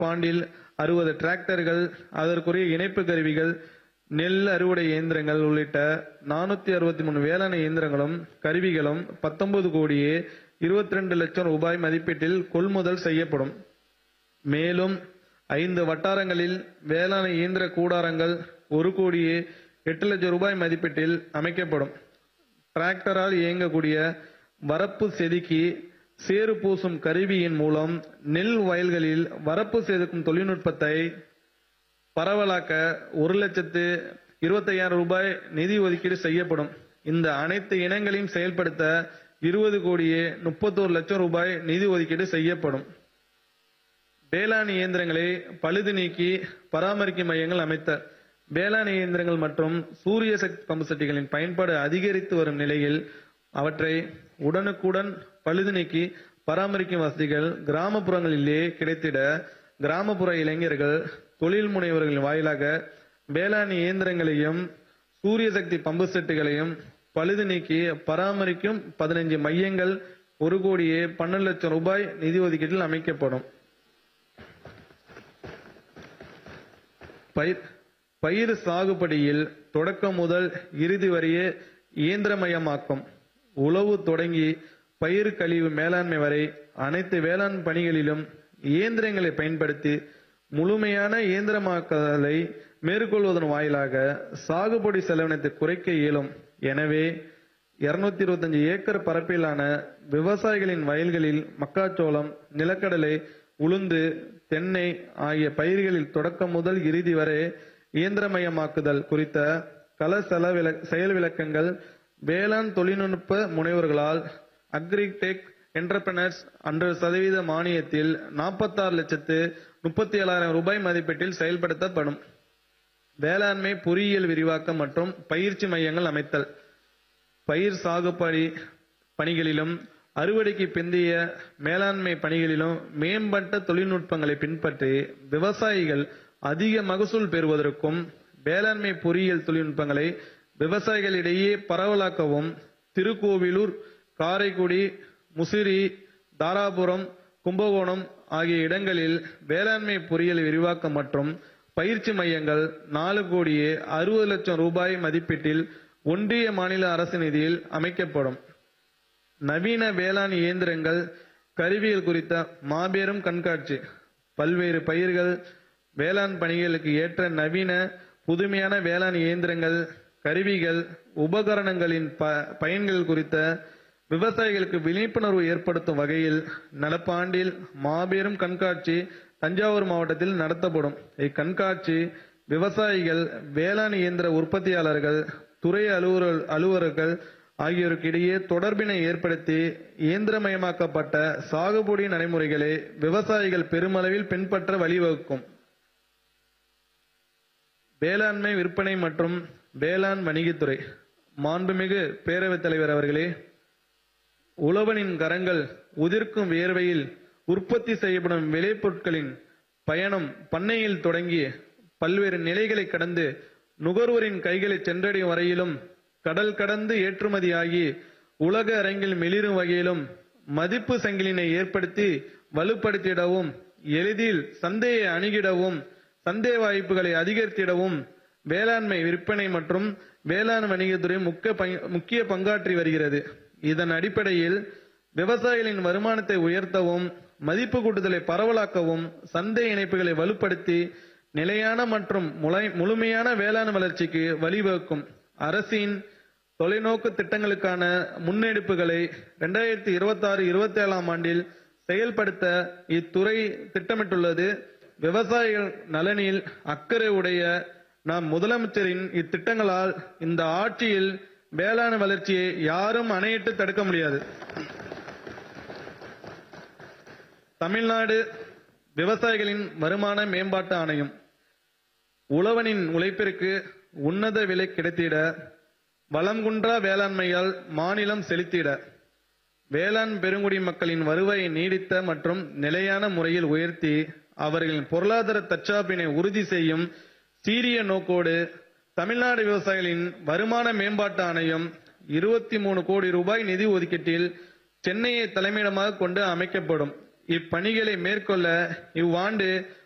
ஆண்டில் அறுபது டிராக்டர்கள் அதற்குரிய இணைப்பு கருவிகள் நெல் அறுவடை இயந்திரங்கள் உள்ளிட்ட நானூத்தி அறுபத்தி மூணு வேளாண் இயந்திரங்களும் கருவிகளும் பத்தொன்பது கோடியே இருபத்தி ரெண்டு லட்சம் ரூபாய் மதிப்பீட்டில் கொள்முதல் செய்யப்படும் மேலும் ஐந்து வட்டாரங்களில் வேளாண் இயந்திர கூடாரங்கள் ஒரு கோடியே எட்டு லட்சம் ரூபாய் மதிப்பீட்டில் அமைக்கப்படும் டிராக்டரால் இயங்கக்கூடிய வரப்பு செதுக்கி சேறு பூசும் கருவியின் மூலம் நெல் வயல்களில் வரப்பு செதுக்கும் தொழில்நுட்பத்தை பரவலாக்க ஒரு லட்சத்து இருபத்தையாயிரம் ரூபாய் நிதி ஒதுக்கீடு செய்யப்படும் இந்த அனைத்து இனங்களையும் செயல்படுத்த இருபது கோடியே முப்பத்தோரு லட்சம் ரூபாய் நிதி ஒதுக்கீடு செய்யப்படும் வேளாண் இயந்திரங்களை பழுது நீக்கி பராமரிக்கும் மையங்கள் அமைத்த வேளாண் இயந்திரங்கள் மற்றும் சூரிய சக்தி பம்பு செட்டிகளின் பயன்பாடு அதிகரித்து வரும் நிலையில் அவற்றை உடனுக்குடன் பழுது நீக்கி பராமரிக்கும் வசதிகள் கிராமப்புறங்களிலே கிடைத்திட கிராமப்புற இளைஞர்கள் தொழில் முனைவர்களின் வாயிலாக வேளாண் இயந்திரங்களையும் சூரிய சக்தி பம்பு செட்டுகளையும் பழுது நீக்கி பராமரிக்கும் பதினைஞ்சு மையங்கள் ஒரு கோடியே பன்னெண்டு லட்சம் ரூபாய் நிதி ஒதுக்கீட்டில் அமைக்கப்படும் பயிர் பயிர் சாகுபடியில் தொடக்கம் முதல் இறுதி வரையே இயந்திரமயமாக்கும் உழவு தொடங்கி பயிர் கழிவு மேலாண்மை வரை அனைத்து வேளாண் பணிகளிலும் இயந்திரங்களை பயன்படுத்தி முழுமையான இயந்திரமாக்குதலை மேற்கொள்வதன் வாயிலாக சாகுபடி செலவினத்தை குறைக்க இயலும் எனவே 225 இருபத்தஞ்சு ஏக்கர் பரப்பிலான விவசாயிகளின் வயல்களில் மக்காச்சோளம் நிலக்கடலை உளுந்து தென்னை ஆகிய பயிர்களில் தொடக்கம் முதல் இறுதி வரை இயந்திரமயமாக்குதல் குறித்த கள செலவில செயல் விளக்கங்கள் வேளாண் தொழில்நுட்ப முனைவர்களால் அக்ரிடெக் என்டர்பிரனர்ஸ் அன்று சதவீத மானியத்தில் நாற்பத்தாறு லட்சத்து முப்பத்தி ஏழாயிரம் ரூபாய் மதிப்பீட்டில் செயல்படுத்தப்படும் வேளாண்மை பொறியியல் விரிவாக்கம் மற்றும் பயிற்சி மையங்கள் அமைத்தல் பயிர் சாகுபடி பணிகளிலும் அறுவடைக்கு பிந்தைய மேலாண்மை பணிகளிலும் மேம்பட்ட தொழில்நுட்பங்களை பின்பற்றி விவசாயிகள் அதிக மகசூல் பெறுவதற்கும் வேளாண்மை பொறியியல் தொழில்நுட்பங்களை விவசாயிகளிடையே பரவலாக்கவும் திருக்கோவிலூர் காரைக்குடி முசிறி தாராபுரம் கும்பகோணம் ஆகிய இடங்களில் வேளாண்மை பொறியியல் விரிவாக்கம் மற்றும் பயிற்சி மையங்கள் நாலு கோடியே அறுபது லட்சம் ரூபாய் மதிப்பீட்டில் ஒன்றிய மாநில அரசு நிதியில் அமைக்கப்படும் நவீன வேளாண் இயந்திரங்கள் கருவிகள் குறித்த மாபெரும் கண்காட்சி பல்வேறு பயிர்கள் வேளாண் பணிகளுக்கு ஏற்ற நவீன புதுமையான வேளாண் இயந்திரங்கள் கருவிகள் உபகரணங்களின் ப பயன்கள் குறித்த விவசாயிகளுக்கு விழிப்புணர்வு ஏற்படுத்தும் வகையில் நடப்பாண்டில் மாபெரும் கண்காட்சி தஞ்சாவூர் மாவட்டத்தில் நடத்தப்படும் இக்கண்காட்சி விவசாயிகள் வேளாண் இயந்திர உற்பத்தியாளர்கள் துறை அலுவலர் அலுவலர்கள் ஆகியோருக்கு இடையே தொடர்பினை ஏற்படுத்தி இயந்திரமயமாக்கப்பட்ட சாகுபடி நடைமுறைகளை விவசாயிகள் பெருமளவில் பின்பற்ற வழிவகுக்கும் வேளாண்மை விற்பனை மற்றும் வேளாண் வணிகத்துறை மாண்புமிகு பேரவைத் தலைவர் அவர்களே உழவனின் கரங்கள் உதிர்க்கும் வேர்வையில் உற்பத்தி செய்யப்படும் விளைபொருட்களின் பயணம் பண்ணையில் தொடங்கி பல்வேறு நிலைகளை கடந்து நுகர்வோரின் கைகளை சென்றடையும் வரையிலும் கடல் கடந்து ஏற்றுமதியாகி உலக அரங்கில் மிளிரும் வகையிலும் மதிப்பு சங்கிலினை ஏற்படுத்தி வலுப்படுத்திடவும் எளிதில் சந்தையை அணுகிடவும் சந்தை வாய்ப்புகளை அதிகரித்திடவும் வேளாண்மை விற்பனை மற்றும் வேளாண் வணிகத்துறை முக்கிய பங்கு- முக்கிய பங்காற்றி வருகிறது இதன் அடிப்படையில் விவசாயிகளின் வருமானத்தை உயர்த்தவும் மதிப்பு கூட்டுதலை பரவலாக்கவும் சந்தை இணைப்புகளை வலுப்படுத்தி நிலையான மற்றும் முலை- முழுமையான வேளாண் வளர்ச்சிக்கு வழிவகுக்கும் அரசின் தொலைநோக்கு திட்டங்களுக்கான முன்னெடுப்புகளை இரண்டாயிரத்தி இருபத்தி ஆறு இருபத்தி ஏழாம் ஆண்டில் செயல்படுத்த இத்துறை திட்டமிட்டுள்ளது விவசாயிகள் நலனில் அக்கறை உடைய நாம் முதலமைச்சரின் இத்திட்டங்களால் இந்த ஆட்சியில் வேளாண் வளர்ச்சியை யாரும் அணையிட்டு தடுக்க முடியாது தமிழ்நாடு விவசாயிகளின் வருமான மேம்பாட்டு ஆணையம் உழவனின் உழைப்பிற்கு உன்னத விலை கிடைத்திட வளம்குன்றா வேளாண்மையால் மாநிலம் செழித்திட வேளாண் பெருங்குடி மக்களின் வருவாயை நீடித்த மற்றும் நிலையான முறையில் உயர்த்தி அவர்களின் பொருளாதார தற்சார்பினை உறுதி செய்யும் சீரிய நோக்கோடு தமிழ்நாடு விவசாயிகளின் வருமான மேம்பாட்டு ஆணையம் இருபத்தி மூணு கோடி ரூபாய் நிதி ஒதுக்கீட்டில் சென்னையை தலைமையிடமாக கொண்டு அமைக்கப்படும் இப்பணிகளை மேற்கொள்ள இவ்வாண்டு